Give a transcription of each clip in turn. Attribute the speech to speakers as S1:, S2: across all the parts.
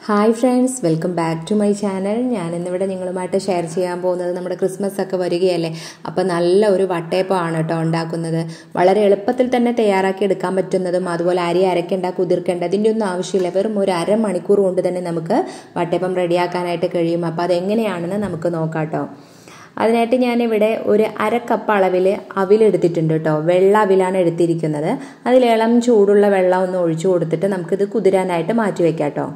S1: hi friends welcome back to my channel ഞാൻ ഇന്നിവിടെ നിങ്ങളുമായിട്ട് ഷെയർ ചെയ്യാൻ പോകുന്നത് നമ്മുടെ ക്രിസ്മസ് ഒക്കെ വരികയല്ലേ അപ്പോൾ നല്ല ഒരു വട്ടയപ്പമാണ് കേട്ടോ ഉണ്ടാക്കുന്നത് വളരെ എളുപ്പത്തിൽ തന്നെ തയ്യാറാക്കി എടുക്കാൻ പറ്റുന്നതും അതുപോലെ അരി അരക്കേണ്ട കുതിർക്കേണ്ട ഇതിൻ്റെ ഒന്നും ആവശ്യമില്ല വെറും ഒരു അരമണിക്കൂർ കൊണ്ട് തന്നെ നമുക്ക് വട്ടയപ്പം റെഡിയാക്കാനായിട്ട് കഴിയും അപ്പോൾ അതെങ്ങനെയാണെന്ന് നമുക്ക് നോക്കാം കേട്ടോ അതിനായിട്ട് ഞാനിവിടെ ഒരു അര കപ്പ് അളവിൽ അവിലെടുത്തിട്ടുണ്ട് കേട്ടോ വെള്ള അവിലാണ് എടുത്തിരിക്കുന്നത് അതിൽ ഇളം ചൂടുള്ള വെള്ളം ഒന്ന് ഒഴിച്ചു കൊടുത്തിട്ട് നമുക്കിത് കുതിരാനായിട്ട് മാറ്റി വെക്കാം കേട്ടോ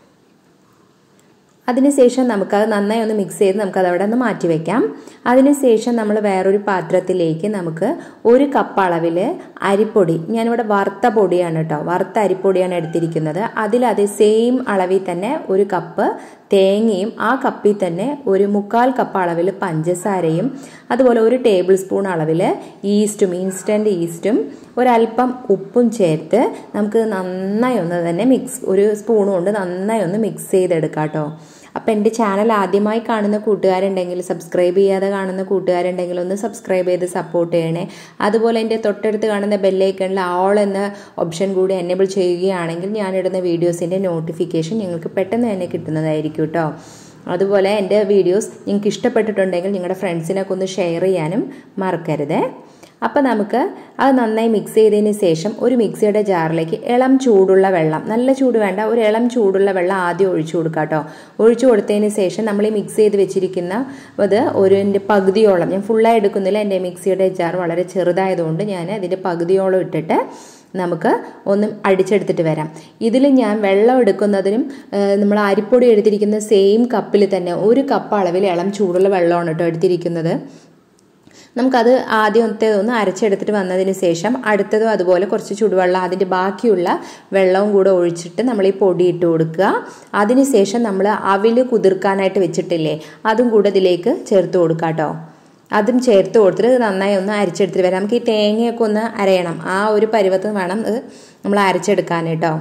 S1: അതിനുശേഷം നമുക്കത് നന്നായി ഒന്ന് മിക്സ് ചെയ്ത് നമുക്കത് അവിടെ നിന്ന് മാറ്റി വെക്കാം അതിനുശേഷം നമ്മൾ വേറൊരു പാത്രത്തിലേക്ക് നമുക്ക് ഒരു കപ്പ് അളവിൽ അരിപ്പൊടി ഞാനിവിടെ വറുത്ത പൊടിയാണ് കേട്ടോ വറുത്ത അരിപ്പൊടിയാണ് എടുത്തിരിക്കുന്നത് അതിൽ അതേ സെയിം അളവിൽ തന്നെ ഒരു കപ്പ് തേങ്ങയും ആ കപ്പിൽ തന്നെ ഒരു മുക്കാൽ കപ്പ് അളവിൽ പഞ്ചസാരയും അതുപോലെ ഒരു ടേബിൾ സ്പൂൺ അളവിൽ ഈസ്റ്റും ഇൻസ്റ്റൻറ്റ് ഈസ്റ്റും ഒരല്പം ഉപ്പും ചേർത്ത് നമുക്ക് നന്നായി ഒന്ന് തന്നെ മിക്സ് ഒരു സ്പൂൺ കൊണ്ട് നന്നായി ഒന്ന് മിക്സ് ചെയ്തെടുക്കാം കേട്ടോ അപ്പോൾ എൻ്റെ ചാനൽ ആദ്യമായി കാണുന്ന കൂട്ടുകാരുണ്ടെങ്കിൽ സബ്സ്ക്രൈബ് ചെയ്യാതെ കാണുന്ന കൂട്ടുകാരുണ്ടെങ്കിൽ ഒന്ന് സബ്സ്ക്രൈബ് ചെയ്ത് സപ്പോർട്ട് ചെയ്യണേ അതുപോലെ എൻ്റെ തൊട്ടടുത്ത് കാണുന്ന ബെല്ലൈക്കണിൽ ആൾ എന്ന ഓപ്ഷൻ കൂടി എനേബിൾ ചെയ്യുകയാണെങ്കിൽ ഞാനിടുന്ന വീഡിയോസിൻ്റെ നോട്ടിഫിക്കേഷൻ നിങ്ങൾക്ക് പെട്ടെന്ന് തന്നെ കിട്ടുന്നതായിരിക്കും കേട്ടോ അതുപോലെ എൻ്റെ വീഡിയോസ് നിങ്ങൾക്ക് ഇഷ്ടപ്പെട്ടിട്ടുണ്ടെങ്കിൽ നിങ്ങളുടെ ഫ്രണ്ട്സിനൊക്കെ ഒന്ന് ഷെയർ ചെയ്യാനും മറക്കരുത് അപ്പോൾ നമുക്ക് അത് നന്നായി മിക്സ് ചെയ്തതിന് ശേഷം ഒരു മിക്സിയുടെ ജാറിലേക്ക് ഇളം ചൂടുള്ള വെള്ളം നല്ല ചൂട് വേണ്ട ഒരു ഇളം ചൂടുള്ള വെള്ളം ആദ്യം ഒഴിച്ചു കൊടുക്കുക കേട്ടോ ഒഴിച്ചു കൊടുത്തതിന് ശേഷം നമ്മൾ ഈ മിക്സ് ചെയ്ത് വെച്ചിരിക്കുന്ന അത് ഒരു എൻ്റെ പകുതിയോളം ഞാൻ ഫുള്ളായി എടുക്കുന്നില്ല എൻ്റെ മിക്സിയുടെ ജാർ വളരെ ചെറുതായതുകൊണ്ട് ഞാൻ അതിൻ്റെ പകുതിയോളം ഇട്ടിട്ട് നമുക്ക് ഒന്ന് അടിച്ചെടുത്തിട്ട് വരാം ഇതിൽ ഞാൻ വെള്ളം എടുക്കുന്നതിനും നമ്മൾ അരിപ്പൊടി എടുത്തിരിക്കുന്ന സെയിം കപ്പിൽ തന്നെ ഒരു കപ്പ് അളവിൽ ഇളം ചൂടുള്ള വെള്ളമാണ് കേട്ടോ എടുത്തിരിക്കുന്നത് നമുക്കത് ആദ്യത്തെ ഒന്ന് അരച്ചെടുത്തിട്ട് വന്നതിന് ശേഷം അടുത്തതും അതുപോലെ കുറച്ച് ചുടുവെള്ളം അതിൻ്റെ ബാക്കിയുള്ള വെള്ളവും കൂടെ ഒഴിച്ചിട്ട് നമ്മൾ ഈ പൊടി ഇട്ട് കൊടുക്കുക അതിനുശേഷം നമ്മൾ അവില് കുതിർക്കാനായിട്ട് വെച്ചിട്ടില്ലേ അതും കൂടെ ഇതിലേക്ക് ചേർത്ത് കൊടുക്കുക കേട്ടോ അതും ചേർത്ത് കൊടുത്തിട്ട് നന്നായി ഒന്ന് അരച്ചെടുത്തിട്ട് വരാം നമുക്ക് ഈ തേങ്ങയൊക്കെ ഒന്ന് അരയണം ആ ഒരു പരുവത്ത് വേണം ഇത് നമ്മൾ അരച്ചെടുക്കാൻ കേട്ടോ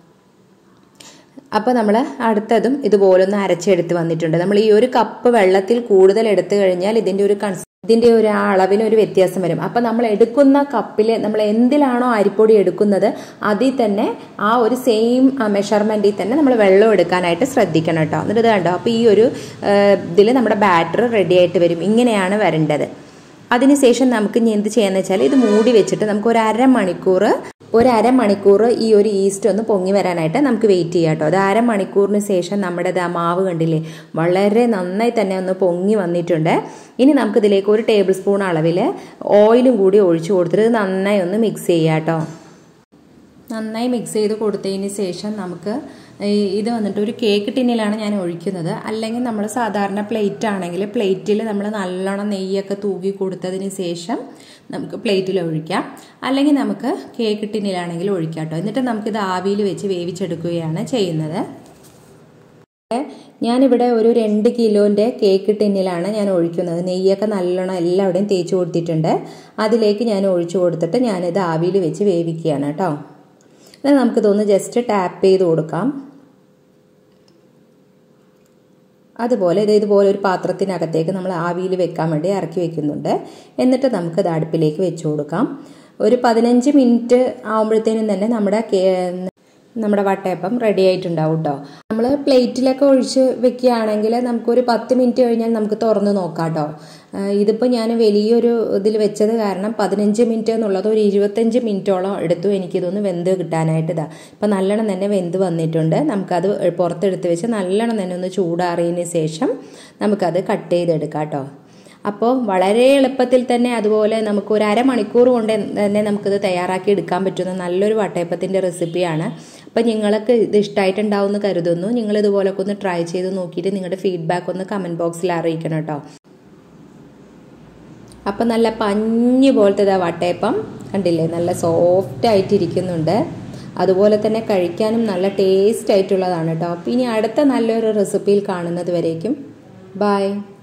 S1: അപ്പോൾ നമ്മൾ അടുത്തതും ഇതുപോലൊന്ന് അരച്ചെടുത്ത് വന്നിട്ടുണ്ട് നമ്മൾ ഈ ഒരു കപ്പ് വെള്ളത്തിൽ കൂടുതൽ എടുത്തു കഴിഞ്ഞാൽ ഇതിൻ്റെ ഒരു കൺസ് ഇതിൻ്റെ ഒരു അളവിന് ഒരു വ്യത്യാസം വരും അപ്പം നമ്മൾ എടുക്കുന്ന കപ്പിൽ നമ്മൾ എന്തിലാണോ അരിപ്പൊടി എടുക്കുന്നത് അതിൽ തന്നെ ആ ഒരു സെയിം മെഷർമെൻറ്റിൽ തന്നെ നമ്മൾ വെള്ളം എടുക്കാനായിട്ട് ശ്രദ്ധിക്കണം കേട്ടോ എന്നിട്ട് ഇത് കണ്ടോ അപ്പോൾ ഈ ഒരു ഇതിൽ നമ്മുടെ ബാറ്റർ റെഡി ആയിട്ട് വരും ഇങ്ങനെയാണ് വരേണ്ടത് അതിനുശേഷം നമുക്ക് ഇനി എന്ത് ചെയ്യാന്ന് വെച്ചാൽ ഇത് മൂടി വെച്ചിട്ട് നമുക്ക് ഒരു അരമണിക്കൂർ ഒരു അരമണിക്കൂർ ഈ ഒരു ഈസ്റ്റ് ഒന്ന് പൊങ്ങി വരാനായിട്ട് നമുക്ക് വെയിറ്റ് ചെയ്യാം കേട്ടോ അത് അരമണിക്കൂറിന് ശേഷം നമ്മുടെ ആ മാവ് കണ്ടില്ലേ വളരെ നന്നായി തന്നെ ഒന്ന് പൊങ്ങി വന്നിട്ടുണ്ട് ഇനി നമുക്കിതിലേക്ക് ഒരു ടേബിൾ സ്പൂൺ അളവിൽ ഓയിലും കൂടി ഒഴിച്ചു കൊടുത്തിട്ട് നന്നായി ഒന്ന് മിക്സ് ചെയ്യാം കേട്ടോ നന്നായി മിക്സ് ചെയ്ത് കൊടുത്തതിന് ശേഷം നമുക്ക് ഇത് വന്നിട്ട് ഒരു കേക്ക് ടിന്നിലാണ് ഞാൻ ഒഴിക്കുന്നത് അല്ലെങ്കിൽ നമ്മൾ സാധാരണ പ്ലേറ്റ് ആണെങ്കിൽ പ്ലേറ്റിൽ നമ്മൾ നല്ലോണം നെയ്യൊക്കെ തൂക്കി കൊടുത്തതിന് ശേഷം നമുക്ക് പ്ലേറ്റിൽ ഒഴിക്കാം അല്ലെങ്കിൽ നമുക്ക് കേക്ക് ടിന്നിലാണെങ്കിൽ ഒഴിക്കാം കേട്ടോ എന്നിട്ട് നമുക്കിത് ആവിയിൽ വെച്ച് വേവിച്ചെടുക്കുകയാണ് ചെയ്യുന്നത് ഞാനിവിടെ ഒരു രണ്ട് കിലോൻ്റെ കേക്ക് ടിന്നിലാണ് ഞാൻ ഒഴിക്കുന്നത് നെയ്യൊക്കെ നല്ലോണം എല്ലാവിടെയും തേച്ച് കൊടുത്തിട്ടുണ്ട് അതിലേക്ക് ഞാൻ ഒഴിച്ചു കൊടുത്തിട്ട് ഞാനിത് ആവിയിൽ വെച്ച് വേവിക്കുകയാണ് കേട്ടോ എന്നാൽ നമുക്കിതൊന്ന് ജസ്റ്റ് ടാപ്പ് ചെയ്ത് കൊടുക്കാം അതുപോലെ ഇത് ഇതുപോലെ ഒരു പാത്രത്തിനകത്തേക്ക് നമ്മൾ ആവിയിൽ വെക്കാൻ വേണ്ടി ഇറക്കി വെക്കുന്നുണ്ട് എന്നിട്ട് നമുക്കത് അടുപ്പിലേക്ക് വെച്ച് കൊടുക്കാം ഒരു പതിനഞ്ച് മിനിറ്റ് ആകുമ്പോഴത്തേനും തന്നെ നമ്മുടെ നമ്മുടെ വട്ടയപ്പം റെഡി ആയിട്ടുണ്ടാവും കേട്ടോ നമ്മൾ പ്ലേറ്റിലൊക്കെ ഒഴിച്ച് വെക്കുകയാണെങ്കിൽ നമുക്കൊരു പത്ത് മിനിറ്റ് കഴിഞ്ഞാൽ നമുക്ക് തുറന്ന് നോക്കാം കേട്ടോ ഇതിപ്പോൾ ഞാൻ വലിയൊരു ഇതിൽ വെച്ചത് കാരണം പതിനഞ്ച് മിനിറ്റ് എന്നുള്ളത് ഒരു ഇരുപത്തഞ്ച് മിനിറ്റോളം എടുത്തു എനിക്കിതൊന്ന് വെന്ത് കിട്ടാനായിട്ട് ഇതാ ഇപ്പം നല്ലോണം തന്നെ വെന്ത് വന്നിട്ടുണ്ട് നമുക്കത് പുറത്തെടുത്ത് വെച്ച് നല്ലോണം തന്നെ ഒന്ന് ചൂടാറിയതിന് ശേഷം നമുക്കത് കട്ട് ചെയ്തെടുക്കാം കേട്ടോ അപ്പോൾ വളരെ എളുപ്പത്തിൽ തന്നെ അതുപോലെ നമുക്ക് ഒരു അരമണിക്കൂർ കൊണ്ട് തന്നെ നമുക്കിത് തയ്യാറാക്കി എടുക്കാൻ പറ്റുന്ന നല്ലൊരു വട്ടയപ്പത്തിൻ്റെ റെസിപ്പിയാണ് അപ്പോൾ നിങ്ങൾക്ക് ഇത് ഇഷ്ടമായിട്ടുണ്ടാവുമെന്ന് കരുതുന്നു നിങ്ങൾ ഇതുപോലൊക്കെ ഒന്ന് ട്രൈ ചെയ്ത് നോക്കിയിട്ട് നിങ്ങളുടെ ഫീഡ്ബാക്ക് ഒന്ന് കമൻറ്റ് ബോക്സിൽ അറിയിക്കണം കേട്ടോ അപ്പം നല്ല പഞ്ഞ് പോലത്തെ വട്ടയപ്പം കണ്ടില്ലേ നല്ല സോഫ്റ്റ് ആയിട്ടിരിക്കുന്നുണ്ട് അതുപോലെ തന്നെ കഴിക്കാനും നല്ല ടേസ്റ്റ് ആയിട്ടുള്ളതാണ് കേട്ടോ അപ്പോൾ ഇനി അടുത്ത നല്ലൊരു റെസിപ്പിയിൽ കാണുന്നത് വരേക്കും ബൈ